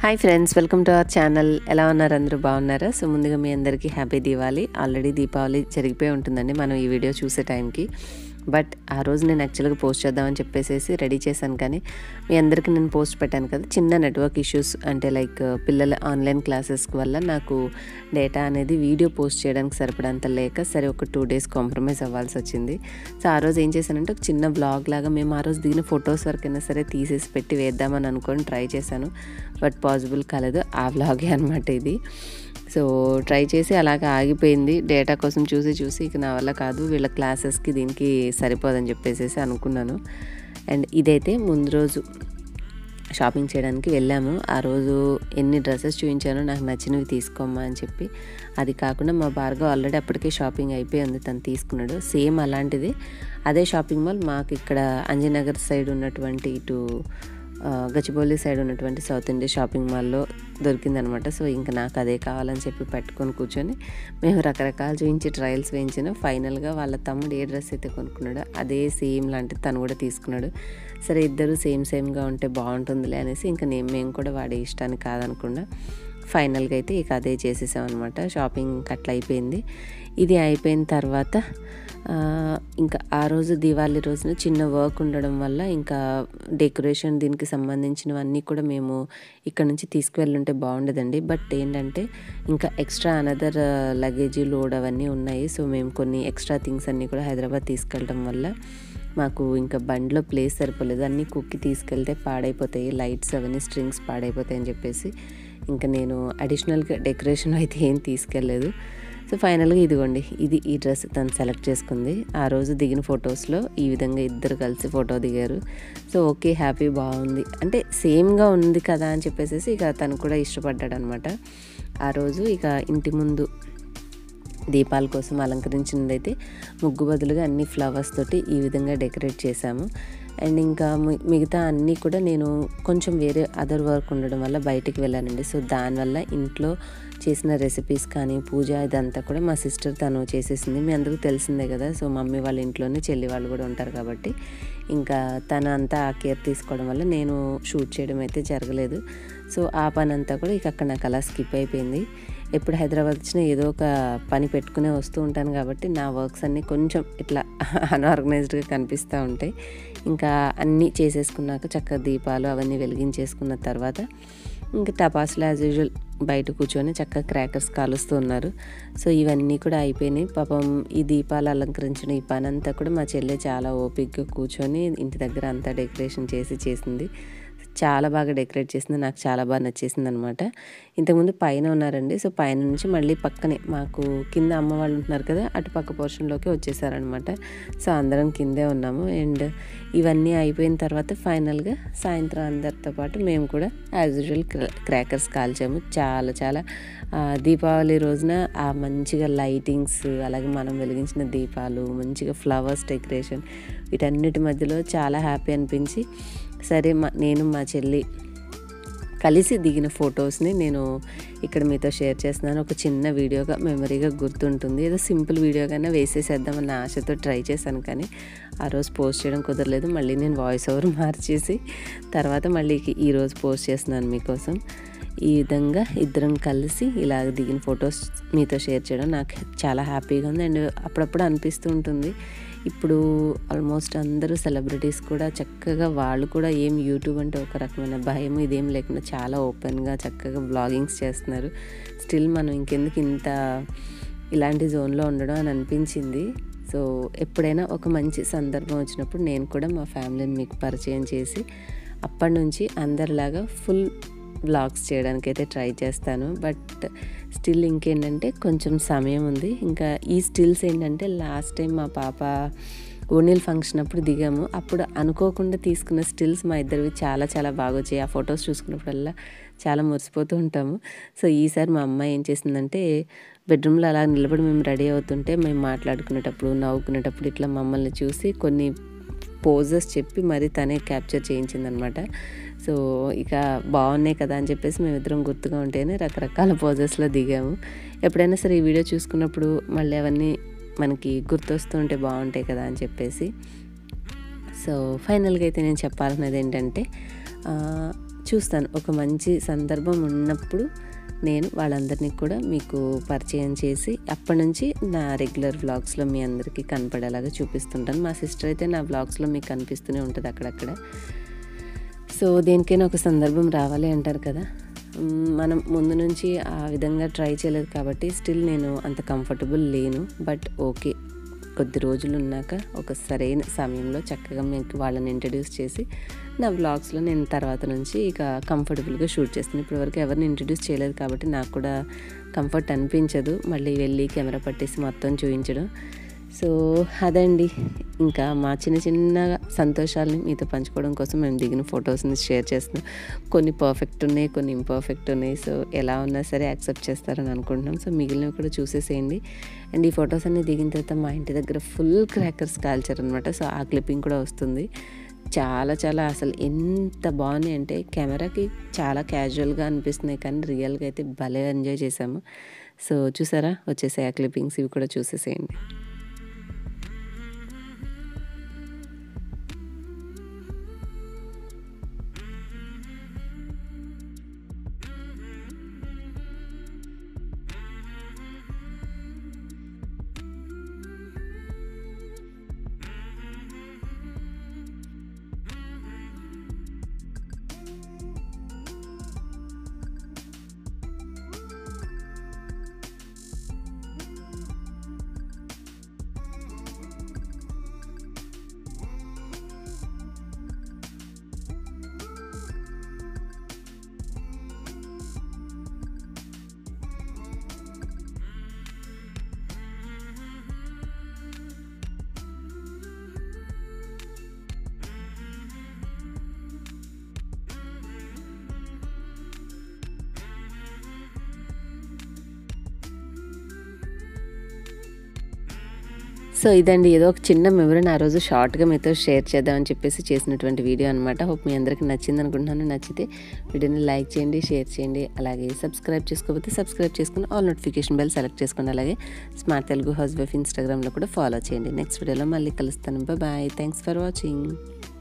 hi friends welcome to our channel ఎలా ఉన్నారు అందరూ బాగున్నారా సో ముందుగా మీ అందరికీ హ్యాపీ దీపావళి ఆల్రెడీ దీపావళి జరిగిపోయి ఉంటుందండి మనం ఈ వీడియో చూసే టైంకి బట్ ఆ రోజు నేను యాక్చువల్గా పోస్ట్ చేద్దామని చెప్పేసి రెడీ చేశాను కానీ మీ అందరికీ నేను పోస్ట్ పెట్టాను కదా చిన్న నెట్వర్క్ ఇష్యూస్ అంటే లైక్ పిల్లల ఆన్లైన్ క్లాసెస్ వల్ల నాకు డేటా అనేది వీడియో పోస్ట్ చేయడానికి సరిపడంత లేక సరే ఒక టూ డేస్ కాంప్రమైజ్ అవ్వాల్సి వచ్చింది సో ఆ రోజు ఏం చేశానంటే ఒక చిన్న బ్లాగ్ లాగా మేము ఆ రోజు దిగిన ఫొటోస్ వరకైనా సరే తీసేసి పెట్టి వేద్దామని అనుకొని ట్రై చేశాను బట్ పాసిబుల్ కాలేదు ఆ బ్లాగే అనమాట ఇది సో ట్రై చేసి అలాగ ఆగిపోయింది డేటా కోసం చూసి చూసి ఇక నా వల్ల కాదు వీళ్ళ క్లాసెస్కి దీనికి సరిపోదని చెప్పేసి అనుకున్నాను అండ్ ఇదైతే ముందు రోజు షాపింగ్ చేయడానికి వెళ్ళాము ఆ రోజు ఎన్ని డ్రెస్సెస్ చూపించానో నాకు నచ్చినవి తీసుకోమ్మా అని చెప్పి అది కాకుండా మా భార్గవ్ ఆల్రెడీ అప్పటికే షాపింగ్ అయిపోయి ఉంది తను తీసుకున్నాడు సేమ్ అలాంటిది అదే షాపింగ్ మాల్ మాకు ఇక్కడ అంజనగర్ సైడ్ ఉన్నటువంటి ఇటు గచ్చిబౌలి సైడ్ ఉన్నటువంటి సౌత్ ఇండియా షాపింగ్ మాల్లో దొరికిందనమాట సో ఇంకా నాకు అదే కావాలని చెప్పి పెట్టుకొని కూర్చొని మేము రకరకాలు చూపించి ట్రయల్స్ వేయించిన ఫైనల్గా వాళ్ళ తమ్ముడు ఏ డ్రెస్ అయితే కొనుక్కున్నాడో అదే సేమ్ లాంటిది తను కూడా తీసుకున్నాడు సరే ఇద్దరు సేమ్ సేమ్గా ఉంటే బాగుంటుందిలే అనేసి ఇంకా నేను మేము కూడా వాడే ఇష్టాన్ని కాదనకుండా ఫైనల్గా అయితే ఇక అదే చేసేసామన్నమాట షాపింగ్ అట్లా అయిపోయింది ఇది అయిపోయిన తర్వాత ఇంకా ఆ రోజు దివాళీ రోజున చిన్న వర్క్ ఉండడం వల్ల ఇంకా డెకరేషన్ దీనికి సంబంధించినవన్నీ కూడా మేము ఇక్కడ నుంచి తీసుకువెళ్ళుంటే బాగుండేదండి బట్ ఏంటంటే ఇంకా ఎక్స్ట్రా అనదర్ లగేజీ లోడ్ అవన్నీ ఉన్నాయి సో మేము కొన్ని ఎక్స్ట్రా థింగ్స్ అన్నీ కూడా హైదరాబాద్ తీసుకెళ్ళడం వల్ల మాకు ఇంకా బండిలో ప్లేస్ సరిపోలేదు అన్నీ కుక్కి తీసుకెళ్తే పాడైపోతాయి లైట్స్ అవన్నీ స్ట్రింగ్స్ పాడైపోతాయి అని చెప్పేసి ఇంకా నేను అడిషనల్గా డెకరేషన్ అయితే ఏం తీసుకెళ్ళలేదు సో ఫైనల్గా ఇదిగోండి ఇది ఈ డ్రెస్ తను సెలెక్ట్ చేసుకుంది ఆ రోజు దిగిన ఫొటోస్లో ఈ విధంగా ఇద్దరు కలిసి ఫోటో దిగారు సో ఓకే హ్యాపీ బాగుంది అంటే సేమ్గా ఉంది కదా అని చెప్పేసి ఇక తను కూడా ఇష్టపడ్డాడు అనమాట ఆ రోజు ఇక ఇంటి ముందు దీపాల కోసం అలంకరించినదైతే ముగ్గు బదులుగా అన్ని ఫ్లవర్స్ తోటి ఈ విధంగా డెకరేట్ చేశాము అండ్ ఇంకా మిగతా అన్నీ కూడా నేను కొంచెం వేరే అదర్ వర్క్ ఉండడం వల్ల బయటికి వెళ్ళానండి సో దానివల్ల ఇంట్లో చేసిన రెసిపీస్ కానీ పూజ ఇదంతా కూడా మా సిస్టర్ తను చేసేసింది మీ అందరికీ తెలిసిందే కదా సో మమ్మీ వాళ్ళ ఇంట్లోనే చెల్లి వాళ్ళు కూడా ఉంటారు కాబట్టి ఇంకా తను అంతా ఆ కేర్ తీసుకోవడం వల్ల నేను షూట్ చేయడం అయితే జరగలేదు సో ఆ పని అంతా కూడా ఇక అక్కడ నాకు అలా స్కిప్ అయిపోయింది ఎప్పుడు హైదరాబాద్ వచ్చినా ఏదో ఒక పని పెట్టుకునే వస్తూ ఉంటాను కాబట్టి నా వర్క్స్ అన్నీ కొంచెం ఇట్లా అన్ఆర్గనైజ్డ్గా కనిపిస్తూ ఉంటాయి ఇంకా అన్నీ చేసేసుకున్నాక చక్కగా దీపాలు అవన్నీ వెలిగించేసుకున్న తర్వాత ఇంకా టపాసులు యాజ్ యూజువల్ బయట కూర్చొని చక్కగా క్రాకర్స్ కాలుస్తూ ఉన్నారు సో ఇవన్నీ కూడా అయిపోయినాయి పాపం ఈ దీపాలు అలంకరించిన ఈ పని అంతా కూడా మా చెల్లె చాలా ఓపిక్గా కూర్చొని ఇంటి దగ్గర అంతా డెకరేషన్ చేసి చేసింది చాలా బాగా డెకరేట్ చేసింది నాకు చాలా బాగా నచ్చేసింది అనమాట ఇంతకుముందు పైన ఉన్నారండి సో పైన నుంచి మళ్ళీ పక్కనే మాకు కింద అమ్మ వాళ్ళు ఉంటున్నారు కదా అటు పక్క పోర్షన్లోకి వచ్చేసారనమాట సో అందరం కిందే ఉన్నాము అండ్ ఇవన్నీ అయిపోయిన తర్వాత ఫైనల్గా సాయంత్రం అందరితో పాటు మేము కూడా యాజ్ యూజువల్ క్రాకర్స్ కాల్చాము చాలా చాలా దీపావళి రోజున ఆ మంచిగా లైటింగ్స్ అలాగే మనం వెలిగించిన దీపాలు మంచిగా ఫ్లవర్స్ డెకరేషన్ వీటన్నిటి మధ్యలో చాలా హ్యాపీ అనిపించి సరే మా నేను మా చెల్లి కలిసి దిగిన ఫొటోస్ని నేను ఇక్కడ మీతో షేర్ చేస్తున్నాను ఒక చిన్న వీడియోగా మెమరీగా గుర్తుంటుంది ఏదో సింపుల్ వీడియోగానే వేసేసేద్దామన్న ఆశతో ట్రై చేశాను కానీ ఆ రోజు పోస్ట్ చేయడం కుదరలేదు మళ్ళీ నేను వాయిస్ ఓవర్ మార్చేసి తర్వాత మళ్ళీ ఈరోజు పోస్ట్ చేస్తున్నాను మీకోసం ఈ విధంగా ఇద్దరం కలిసి ఇలాగ దిగిన ఫొటోస్ మీతో షేర్ చేయడం నాకు చాలా హ్యాపీగా ఉంది అండ్ అప్పుడప్పుడు అనిపిస్తూ ఉంటుంది ఇప్పుడు ఆల్మోస్ట్ అందరూ సెలబ్రిటీస్ కూడా చక్కగా వాళ్ళు కూడా ఏం యూట్యూబ్ అంటే ఒక రకమైన భయం ఇదేం లేకుండా చాలా ఓపెన్గా చక్కగా బ్లాగింగ్స్ చేస్తున్నారు స్టిల్ మనం ఇంకెందుకు ఇంత ఇలాంటి జోన్లో ఉండడం అని అనిపించింది సో ఎప్పుడైనా ఒక మంచి సందర్భం వచ్చినప్పుడు నేను కూడా మా ఫ్యామిలీని మీకు పరిచయం చేసి అప్పటి నుంచి అందరిలాగా ఫుల్ వ్లాగ్స్ చేయడానికి అయితే ట్రై చేస్తాను బట్ స్టిల్ ఇంకేంటంటే కొంచెం సమయం ఉంది ఇంకా ఈ స్టిల్స్ ఏంటంటే లాస్ట్ టైం మా పాప ఓనీల్ ఫంక్షన్ అప్పుడు దిగాము అప్పుడు అనుకోకుండా తీసుకున్న స్టిల్స్ మా ఇద్దరివి చాలా చాలా బాగా వచ్చాయి ఆ ఫొటోస్ చూసుకున్నప్పుడల్లా చాలా మురిసిపోతూ ఉంటాము సో ఈసారి మా అమ్మాయి ఏం చేసిందంటే బెడ్రూమ్లో అలా నిలబడి మేము రెడీ అవుతుంటే మేము మాట్లాడుకునేటప్పుడు నవ్వుకునేటప్పుడు ఇట్లా మమ్మల్ని చూసి కొన్ని పోజెస్ చెప్పి మరి తనే క్యాప్చర్ చేయించిందనమాట సో ఇక బాగున్నాయి కదా అని చెప్పేసి మేమిద్దరం గుర్తుగా ఉంటేనే రకరకాల పోజెస్లో దిగాము ఎప్పుడైనా సరే ఈ వీడియో చూసుకున్నప్పుడు మళ్ళీ అవన్నీ మనకి గుర్తొస్తూ ఉంటే బాగుంటాయి కదా అని చెప్పేసి సో ఫైనల్గా అయితే నేను చెప్పాలన్నది ఏంటంటే చూస్తాను ఒక మంచి సందర్భం ఉన్నప్పుడు నేను వాళ్ళందరినీ కూడా మీకు పరిచయం చేసి అప్పటి నుంచి నా రెగ్యులర్ వ్లాగ్స్లో మీ అందరికీ కనపడేలాగా చూపిస్తుంటాను మా సిస్టర్ అయితే నా వ్లాగ్స్లో మీకు కనిపిస్తూనే ఉంటుంది అక్కడక్కడ సో దేనికైనా ఒక సందర్భం రావాలి అంటారు కదా మ్, మనం ముందు నుంచి ఆ విధంగా ట్రై చేయలేదు కాబట్టి స్టిల్ నేను అంత కంఫర్టబుల్ లేను బట్ ఓకే కొద్ది రోజులు ఉన్నాక ఒక సరైన సమయంలో చక్కగా మీకు వాళ్ళని ఇంట్రడ్యూస్ చేసి నా వ్లాగ్స్లో నేను తర్వాత నుంచి ఇక కంఫర్టబుల్గా షూట్ చేస్తాను ఇప్పటివరకు ఎవరిని ఇంట్రడ్యూస్ చేయలేదు కాబట్టి నాకు కూడా కంఫర్ట్ అనిపించదు మళ్ళీ వెళ్ళి కెమెరా పట్టేసి మొత్తం చూపించడం సో అదండి ఇంకా మా చిన్న చిన్న సంతోషాలని మీతో పంచుకోవడం కోసం మేము దిగిన ఫొటోస్ని షేర్ చేస్తున్నాం కొన్ని పర్ఫెక్ట్ ఉన్నాయి కొన్ని ఇంపర్ఫెక్ట్ ఉన్నాయి సో ఎలా ఉన్నా సరే యాక్సెప్ట్ చేస్తారని అనుకుంటున్నాం సో మిగిలినవి కూడా చూసేసేయండి అండ్ ఈ ఫొటోస్ అన్ని దిగిన తర్వాత మా ఇంటి దగ్గర ఫుల్ క్రాకర్స్ కాల్చారు అనమాట సో ఆ క్లిప్పింగ్ కూడా వస్తుంది చాలా చాలా అసలు ఎంత బాగున్నాయి అంటే కెమెరాకి చాలా క్యాజువల్గా అనిపిస్తున్నాయి కానీ రియల్గా అయితే భలే ఎంజాయ్ చేసాము సో చూసారా వచ్చేసాయి ఆ క్లిప్పింగ్స్ ఇవి కూడా చూసేసేయండి సో ఇదండి ఏదో ఒక చిన్న మెమరీని ఆ రోజు షార్ట్గా మీతో షేర్ చేద్దామని చెప్పేసి చేసినటువంటి వీడియో అనమాట హోప్ మీ అందరికీ నచ్చింది అనుకుంటున్నాను నచ్చితే వీడియోని లైక్ చేయండి షేర్ చేయండి అలాగే సబ్స్క్రైబ్ చేసుకోకపోతే సబ్స్క్రైబ్ చేసుకుని ఆల్ నోటిఫికేషన్ బెల్ సెలెక్ట్ చేసుకోండి అలాగే స్మార్ట్ తెలుగు హౌస్ వైఫ్ ఇన్స్టాగ్రామ్లో కూడా ఫాలో చేయండి నెక్స్ట్ వీడియోలో మళ్ళీ కలుస్తాను బాయ్ థ్యాంక్స్ ఫర్ వాచింగ్